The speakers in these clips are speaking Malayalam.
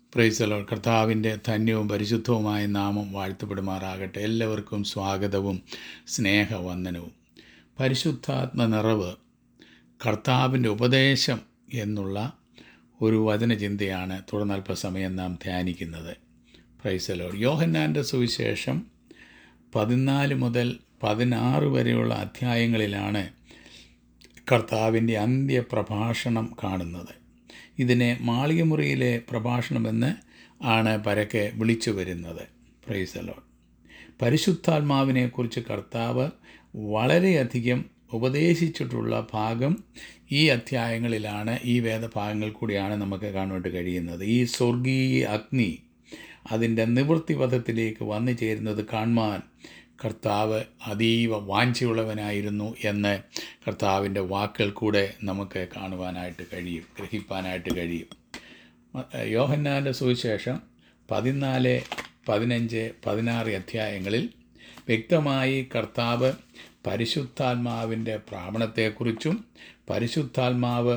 പ്രൈസലോ കർത്താവിൻ്റെ ധന്യവും പരിശുദ്ധവുമായ നാമം വാഴ്ത്തപ്പെടുമാറാകട്ടെ എല്ലാവർക്കും സ്വാഗതവും സ്നേഹവന്ദനവും പരിശുദ്ധാത്മ നിറവ് കർത്താവിൻ്റെ ഉപദേശം എന്നുള്ള ഒരു വചനചിന്തയാണ് തുടർന്ന് അല്പസമയം നാം ധ്യാനിക്കുന്നത് പ്രൈസലോ യോഹന്നാൻ്റെ സുവിശേഷം പതിനാല് മുതൽ പതിനാറ് വരെയുള്ള അധ്യായങ്ങളിലാണ് കർത്താവിൻ്റെ അന്ത്യപ്രഭാഷണം കാണുന്നത് ഇതിനെ മാളികമുറിയിലെ പ്രഭാഷണമെന്ന് ആണ് പരക്കെ വിളിച്ചു വരുന്നത് പ്രൈസലോ പരിശുദ്ധാത്മാവിനെക്കുറിച്ച് കർത്താവ് വളരെയധികം ഉപദേശിച്ചിട്ടുള്ള ഭാഗം ഈ അധ്യായങ്ങളിലാണ് ഈ വേദഭാഗങ്ങൾ കൂടിയാണ് നമുക്ക് കാണുവാൻ കഴിയുന്നത് ഈ സ്വർഗീയ അഗ്നി അതിൻ്റെ നിവൃത്തിപഥത്തിലേക്ക് വന്നു ചേരുന്നത് കാണുവാൻ കർത്താവ് അതീവ വാഞ്ചയുള്ളവനായിരുന്നു എന്ന് കർത്താവിൻ്റെ വാക്കുകൾ കൂടെ നമുക്ക് കാണുവാനായിട്ട് കഴിയും ഗ്രഹിപ്പാനായിട്ട് കഴിയും യോഹന്നാൻ്റെ സുവിശേഷം പതിനാല് പതിനഞ്ച് പതിനാറ് അധ്യായങ്ങളിൽ വ്യക്തമായി കർത്താവ് പരിശുദ്ധാത്മാവിൻ്റെ പ്രാപണത്തെക്കുറിച്ചും പരിശുദ്ധാത്മാവ്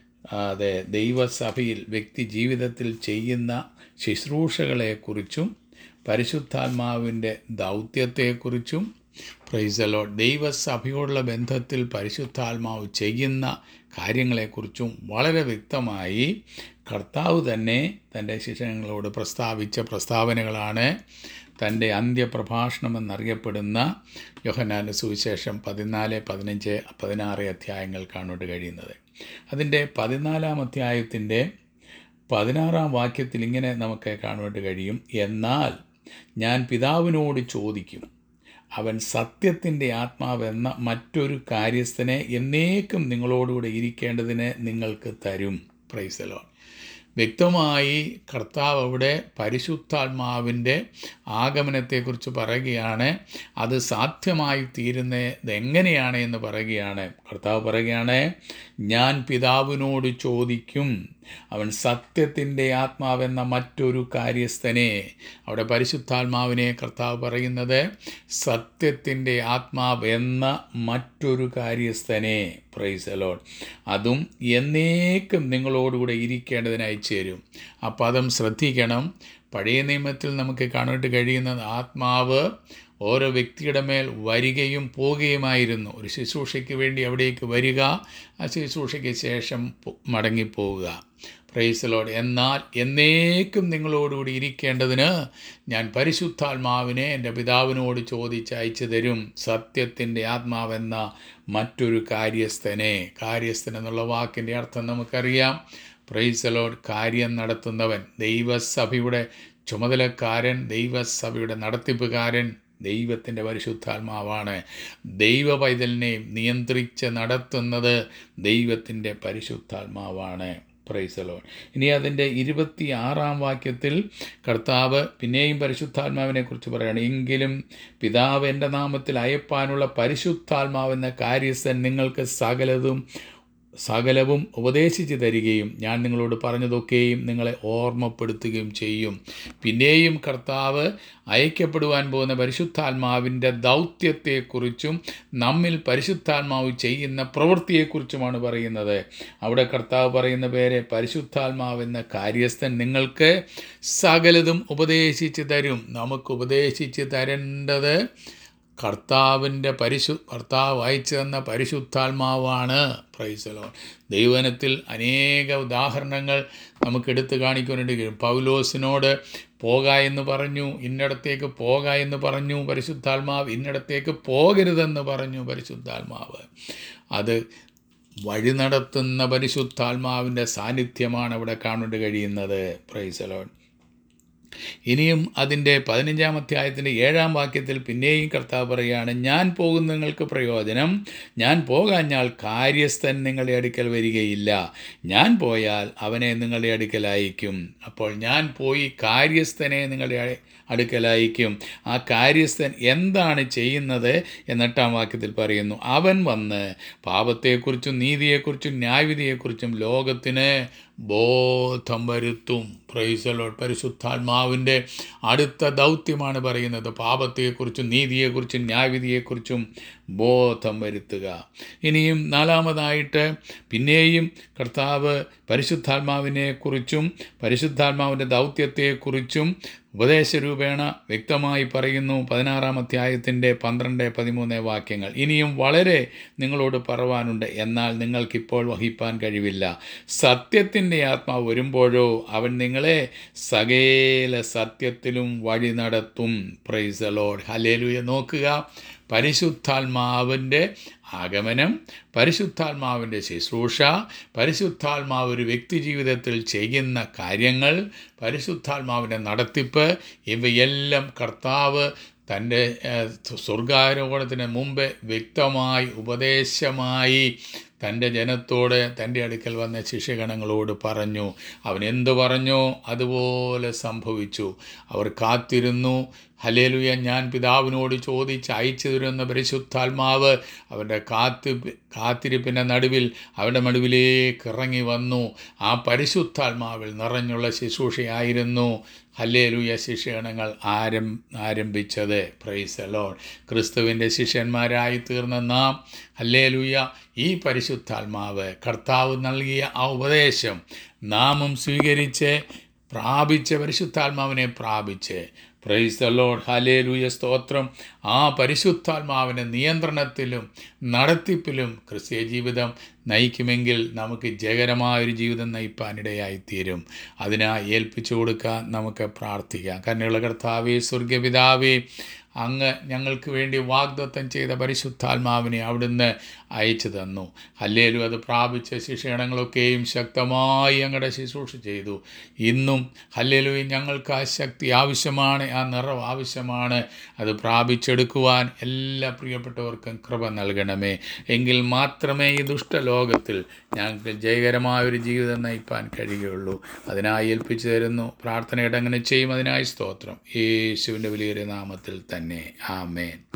അതെ ദൈവസഭയിൽ വ്യക്തി ജീവിതത്തിൽ ചെയ്യുന്ന ശുശ്രൂഷകളെക്കുറിച്ചും പരിശുദ്ധാത്മാവിൻ്റെ ദൗത്യത്തെക്കുറിച്ചും പ്രൈസലോ ദൈവസഭയോടുള്ള ബന്ധത്തിൽ പരിശുദ്ധാത്മാവ് ചെയ്യുന്ന കാര്യങ്ങളെക്കുറിച്ചും വളരെ വ്യക്തമായി കർത്താവ് തന്നെ തൻ്റെ ശിഷ്യങ്ങളോട് പ്രസ്താവിച്ച പ്രസ്താവനകളാണ് തൻ്റെ അന്ത്യപ്രഭാഷണം എന്നറിയപ്പെടുന്ന യോഹനാൻ്റെ സുവിശേഷം പതിനാല് പതിനഞ്ച് പതിനാറ് അധ്യായങ്ങൾ കാണുവാൻ കഴിയുന്നത് അതിൻ്റെ പതിനാലാം അധ്യായത്തിൻ്റെ പതിനാറാം വാക്യത്തിൽ ഇങ്ങനെ നമുക്ക് കാണുവാൻ കഴിയും എന്നാൽ ഞാൻ പിതാവിനോട് ചോദിക്കും അവൻ സത്യത്തിൻ്റെ ആത്മാവെന്ന മറ്റൊരു കാര്യസ്ഥനെ എന്നേക്കും നിങ്ങളോടുകൂടെ ഇരിക്കേണ്ടതിന് നിങ്ങൾക്ക് തരും പ്രൈസലോ വ്യക്തമായി കർത്താവ് അവിടെ പരിശുദ്ധാത്മാവിൻ്റെ ആഗമനത്തെക്കുറിച്ച് പറയുകയാണ് അത് സാധ്യമായി തീരുന്നത് എങ്ങനെയാണ് എന്ന് പറയുകയാണ് കർത്താവ് പറയുകയാണ് ഞാൻ പിതാവിനോട് ചോദിക്കും അവൻ സത്യത്തിൻ്റെ ആത്മാവെന്ന മറ്റൊരു കാര്യസ്ഥനെ അവിടെ പരിശുദ്ധാത്മാവിനെ കർത്താവ് പറയുന്നത് സത്യത്തിൻ്റെ ആത്മാവ് എന്ന മറ്റൊരു കാര്യസ്ഥനെ പ്രൈസലോൺ അതും എന്നേക്കും നിങ്ങളോടുകൂടെ ഇരിക്കേണ്ടതിനായി ചേരും ആ പദം ശ്രദ്ധിക്കണം പഴയ നിയമത്തിൽ നമുക്ക് കാണാൻ കഴിയുന്നത് ആത്മാവ് ഓരോ വ്യക്തിയുടെ മേൽ വരികയും പോവുകയുമായിരുന്നു ഒരു ശുശ്രൂഷയ്ക്ക് വേണ്ടി അവിടേക്ക് വരിക ആ ശുശ്രൂഷയ്ക്ക് ശേഷം മടങ്ങിപ്പോവുക പ്രൈസലോട് എന്നാൽ എന്നേക്കും നിങ്ങളോടുകൂടി ഇരിക്കേണ്ടതിന് ഞാൻ പരിശുദ്ധാത്മാവിനെ എൻ്റെ പിതാവിനോട് ചോദിച്ച് അയച്ചു തരും സത്യത്തിൻ്റെ ആത്മാവെന്ന മറ്റൊരു കാര്യസ്ഥനെ കാര്യസ്ഥൻ എന്നുള്ള വാക്കിൻ്റെ അർത്ഥം നമുക്കറിയാം പ്രൈസലോഡ് കാര്യം നടത്തുന്നവൻ ദൈവസഭയുടെ ചുമതലക്കാരൻ ദൈവസഭയുടെ നടത്തിപ്പുകാരൻ ദൈവത്തിൻ്റെ പരിശുദ്ധാത്മാവാണ് ദൈവ പൈതലിനെ നിയന്ത്രിച്ച് നടത്തുന്നത് ദൈവത്തിൻ്റെ പരിശുദ്ധാത്മാവാണ് പ്രൈസലോൺ ഇനി അതിൻ്റെ ഇരുപത്തി ആറാം വാക്യത്തിൽ കർത്താവ് പിന്നെയും പരിശുദ്ധാത്മാവിനെ കുറിച്ച് പറയുകയാണ് എങ്കിലും പിതാവ് എൻ്റെ നാമത്തിൽ അയപ്പാനുള്ള പരിശുദ്ധാത്മാവെന്ന കാര്യസ്ഥൻ നിങ്ങൾക്ക് സകലതും സകലവും ഉപദേശിച്ചു തരികയും ഞാൻ നിങ്ങളോട് പറഞ്ഞതൊക്കെയും നിങ്ങളെ ഓർമ്മപ്പെടുത്തുകയും ചെയ്യും പിന്നെയും കർത്താവ് അയക്കപ്പെടുവാൻ പോകുന്ന പരിശുദ്ധാത്മാവിൻ്റെ ദൗത്യത്തെക്കുറിച്ചും നമ്മിൽ പരിശുദ്ധാത്മാവ് ചെയ്യുന്ന പ്രവൃത്തിയെക്കുറിച്ചുമാണ് പറയുന്നത് അവിടെ കർത്താവ് പറയുന്ന പേരെ പരിശുദ്ധാത്മാവെന്ന കാര്യസ്ഥൻ നിങ്ങൾക്ക് സകലതും ഉപദേശിച്ച് തരും നമുക്ക് ഉപദേശിച്ച് തരേണ്ടത് കർത്താവിൻ്റെ പരിശു കർത്താവ് അയച്ചു തന്ന പരിശുദ്ധാത്മാവാണ് പ്രൈസലോ ദൈവനത്തിൽ അനേക ഉദാഹരണങ്ങൾ നമുക്ക് എടുത്തു കാണിക്കുന്നുണ്ട് പൗലോസിനോട് പോക എന്ന് പറഞ്ഞു ഇന്നിടത്തേക്ക് പോക എന്ന് പറഞ്ഞു പരിശുദ്ധാത്മാവ് ഇന്നിടത്തേക്ക് പോകരുതെന്ന് പറഞ്ഞു പരിശുദ്ധാത്മാവ് അത് വഴി നടത്തുന്ന പരിശുദ്ധാത്മാവിൻ്റെ സാന്നിധ്യമാണ് അവിടെ കാണേണ്ടി കഴിയുന്നത് പ്രൈസലോൺ ഇനിയും അതിൻ്റെ പതിനഞ്ചാം അധ്യായത്തിൻ്റെ ഏഴാം വാക്യത്തിൽ പിന്നെയും കർത്താവ് പറയുകയാണ് ഞാൻ പോകുന്ന നിങ്ങൾക്ക് പ്രയോജനം ഞാൻ പോകാഞ്ഞാൽ കാര്യസ്ഥൻ നിങ്ങളുടെ അടുക്കൽ വരികയില്ല ഞാൻ പോയാൽ അവനെ നിങ്ങളുടെ അടുക്കൽ അയക്കും അപ്പോൾ ഞാൻ പോയി കാര്യസ്ഥനെ നിങ്ങളുടെ അടുക്കൽ അയക്കും ആ കാര്യസ്ഥൻ എന്താണ് ചെയ്യുന്നത് എന്നെട്ടാം വാക്യത്തിൽ പറയുന്നു അവൻ വന്ന് പാപത്തെക്കുറിച്ചും നീതിയെക്കുറിച്ചും ന്യായവിധിയെക്കുറിച്ചും ലോകത്തിന് ബോധം വരുത്തും പ്രൈസലോട് പരിശുദ്ധാത്മാവിൻ്റെ അടുത്ത ദൗത്യമാണ് പറയുന്നത് പാപത്തെക്കുറിച്ചും നീതിയെക്കുറിച്ചും ന്യായവിധിയെക്കുറിച്ചും ബോധം വരുത്തുക ഇനിയും നാലാമതായിട്ട് പിന്നെയും കർത്താവ് പരിശുദ്ധാത്മാവിനെക്കുറിച്ചും പരിശുദ്ധാത്മാവിൻ്റെ ദൗത്യത്തെക്കുറിച്ചും ഉപദേശരൂപേണ വ്യക്തമായി പറയുന്നു പതിനാറാം അധ്യായത്തിൻ്റെ പന്ത്രണ്ട് പതിമൂന്ന് വാക്യങ്ങൾ ഇനിയും വളരെ നിങ്ങളോട് പറവാനുണ്ട് എന്നാൽ നിങ്ങൾക്കിപ്പോൾ വഹിപ്പാൻ കഴിവില്ല സത്യത്തിൻ്റെ ആത്മാവ് വരുമ്പോഴോ അവൻ നിങ്ങളെ സകേല സത്യത്തിലും വഴി നടത്തും പ്രൈസ് ലോഡ് ഹലേലുയ നോക്കുക പരിശുദ്ധാത്മാവിൻ്റെ ആഗമനം പരിശുദ്ധാത്മാവിൻ്റെ ശുശ്രൂഷ പരിശുദ്ധാത്മാവ് ഒരു വ്യക്തി ജീവിതത്തിൽ ചെയ്യുന്ന കാര്യങ്ങൾ പരിശുദ്ധാത്മാവിൻ്റെ നടത്തിപ്പ് ഇവയെല്ലാം കർത്താവ് തൻ്റെ സ്വർഗാരോഹണത്തിന് മുമ്പ് വ്യക്തമായി ഉപദേശമായി തൻ്റെ ജനത്തോട് തൻ്റെ അടുക്കൽ വന്ന ശിഷ്യഗണങ്ങളോട് പറഞ്ഞു അവൻ എന്തു പറഞ്ഞോ അതുപോലെ സംഭവിച്ചു അവർ കാത്തിരുന്നു ഹലേലുയ ഞാൻ പിതാവിനോട് ചോദിച്ച് അയച്ചു തരുന്ന പരിശുദ്ധാത്മാവ് അവൻ്റെ കാത്ത് കാത്തിരിപ്പിൻ്റെ നടുവിൽ അവൻ്റെ നടുവിലേക്ക് ഇറങ്ങി വന്നു ആ പരിശുദ്ധാത്മാവിൽ നിറഞ്ഞുള്ള ശുശ്രൂഷയായിരുന്നു ഹല്ലേലൂയ ശിഷ്യഗണങ്ങൾ ആരം ആരംഭിച്ചത് പ്രൈസ് അലോൺ ക്രിസ്തുവിൻ്റെ ശിഷ്യന്മാരായി തീർന്ന നാം ഹല്ലേലൂയ ഈ പരിശുദ്ധാത്മാവ് കർത്താവ് നൽകിയ ആ ഉപദേശം നാമും സ്വീകരിച്ച് പ്രാപിച്ച പരിശുദ്ധാത്മാവിനെ പ്രാപിച്ച് പ്രൈസ് ദ ലോഡ് ഹലേലൂയ സ്തോത്രം ആ പരിശുദ്ധാത്മാവിൻ്റെ നിയന്ത്രണത്തിലും നടത്തിപ്പിലും ക്രിസ്തീയ ജീവിതം നയിക്കുമെങ്കിൽ നമുക്ക് ജയകരമായൊരു ജീവിതം നയിപ്പാനിടയായിത്തീരും അതിനായി ഏൽപ്പിച്ചു കൊടുക്കാൻ നമുക്ക് പ്രാർത്ഥിക്കാം കന്നുള്ള കർത്താവേ സ്വർഗപിതാവേ അങ്ങ് ഞങ്ങൾക്ക് വേണ്ടി വാഗ്ദത്തം ചെയ്ത പരിശുദ്ധാത്മാവിനെ അവിടുന്ന് അയച്ചു തന്നു അല്ലേലും അത് പ്രാപിച്ച ശിക്ഷണങ്ങളൊക്കെയും ശക്തമായി ഞങ്ങളുടെ ശുശ്രൂഷ ചെയ്തു ഇന്നും ഹല്ലേലും ഞങ്ങൾക്ക് ആ ശക്തി ആവശ്യമാണ് ആ നിറവ് ആവശ്യമാണ് അത് പ്രാപിച്ചെടുക്കുവാൻ എല്ലാ പ്രിയപ്പെട്ടവർക്കും കൃപ നൽകണമേ എങ്കിൽ മാത്രമേ ഈ ദുഷ്ടലോകത്തിൽ ഞങ്ങൾക്ക് ജയകരമായ ഒരു ജീവിതം നയിപ്പാൻ കഴിയുകയുള്ളൂ അതിനായി ഏൽപ്പിച്ചു തരുന്നു പ്രാർത്ഥനയുടെ അങ്ങനെ ചെയ്യും അതിനായി സ്തോത്രം യേശുവിൻ്റെ വലിയൊരു നാമത്തിൽ തന്നെ ആമേൻ